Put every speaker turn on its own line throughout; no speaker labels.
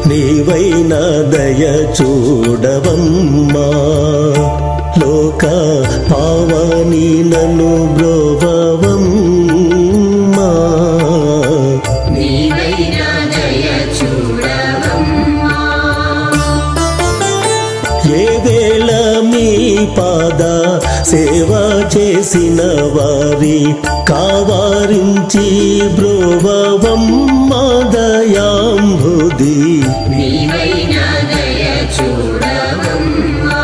నీవైన దయ చూడవమ్మా లోక పావని నన్ను బ్రోవవమ్మా
నీవైనా దయ చూడవమ్మా
ఏ వేళ మీ పాద సేవ చేసిన వారి కావారించి బ్రోవవమ్మ దయాంబుది
నీవైనా దయ చూడవమ్మా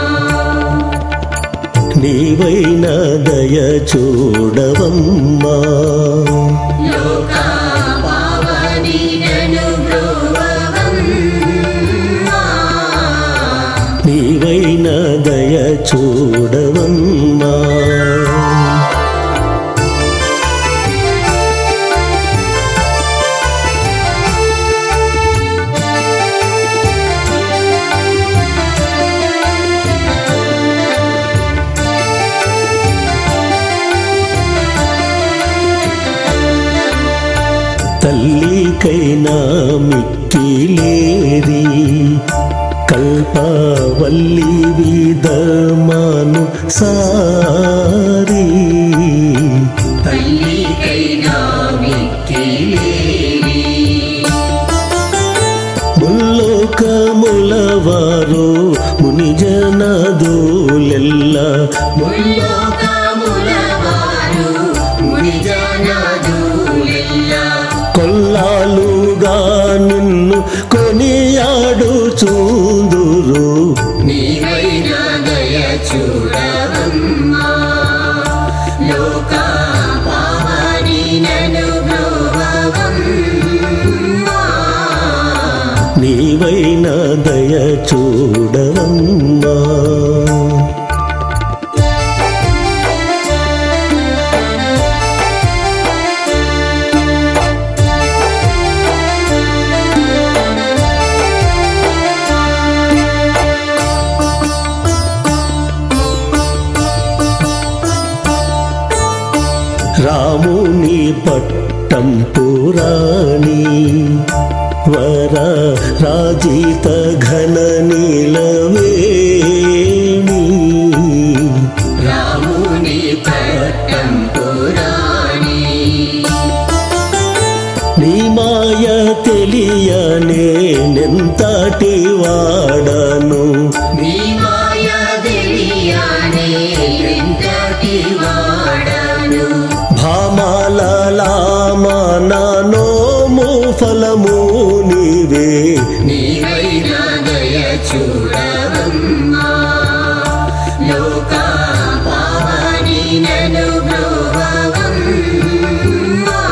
నీవైన దయ చూడవమ్మా
లోకా పావని నను బ్రోవవమ్మా
నీవైన దయ చూడవమ్మా తల్లికైనా మిక్కిలేరి కల్పవల్లి విధమాను సారి
తల్లికైనా మిక్కిలేవి
ముల్లోకముల వారు మునిజనదులెల్ల
ముల్లోకముల వారు మునిజనాదులెల్లా
కొల్లాలుగా నిన్ను కొనియాడు చూదురు
నీవైనా దయ చూడవమ్మా లోకా పావని నను బ్రోవవమ్మా
నీవైన దయ చూడవమ్మా రాముని పట్టం పురాణి వర రాజిత ఘన నీలవేణి
రాముని పట్టం పురాణి
నీ మాయ తెలియనే నెంతటి వాడను
నీ మాయ తెలియనే ఎంతటి వాడను
భామాలలామానోము ఫలము నీవే
నీవైనా దయ చూడవమ్మా లోకా పావని నను బ్రోవవమ్మా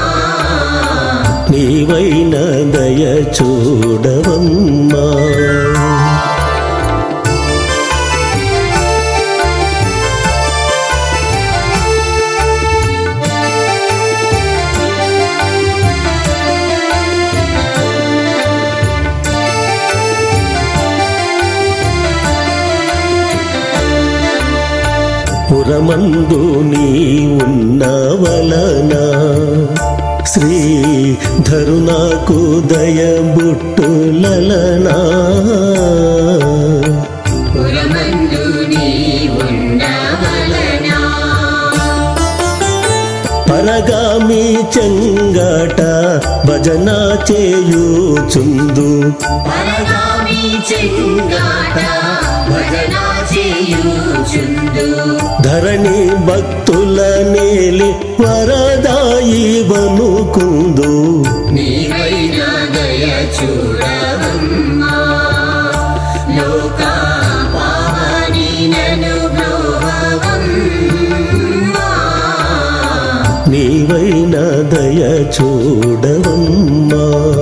నీవైన దయ చూడవమ్మా పురమందు నీ ఉన్న వలన శ్రీ ధరునాకు దయబుట్టులనా
పురమందు నీ ఉండవలనా
పరగామి చెంగాట భజన చేయుచుందు
పరగామి చెంగాట భజన చేయుచుందు
ధరణి భక్తుల నేలి వరదాయి వనుకుందు
నీవైనా దయ చూడవమ్మా లోకా పావని నను బ్రోవవమ్మా
నీవైన దయ చూడవమ్మా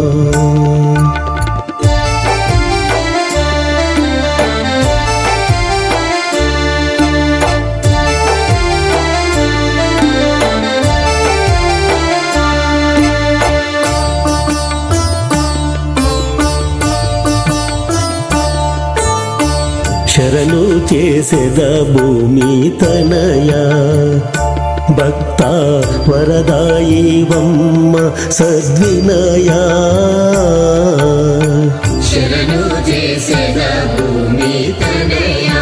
శరణు చేసెద భూమి తనయా భక్త వరదాయి వమ్మ సద్వినయా
చేసెద భూమి తనయా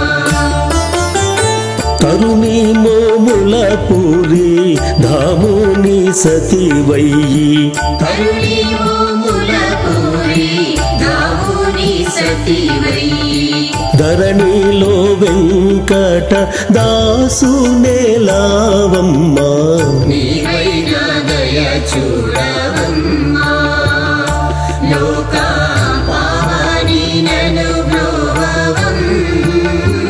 తరుణి మోముల పూరి ధాముని సతివయ్యి
తరుణి మోముల పూరి దావుని సతివై
ధరణిలో వెంకట దాసు నేలావమ్మా
నీవైనా దయ చూడవమ్మా లోకా పావని నను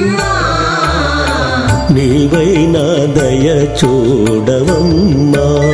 బ్రోవవమ్మా
నీవైనా దయ చూడవమ్మా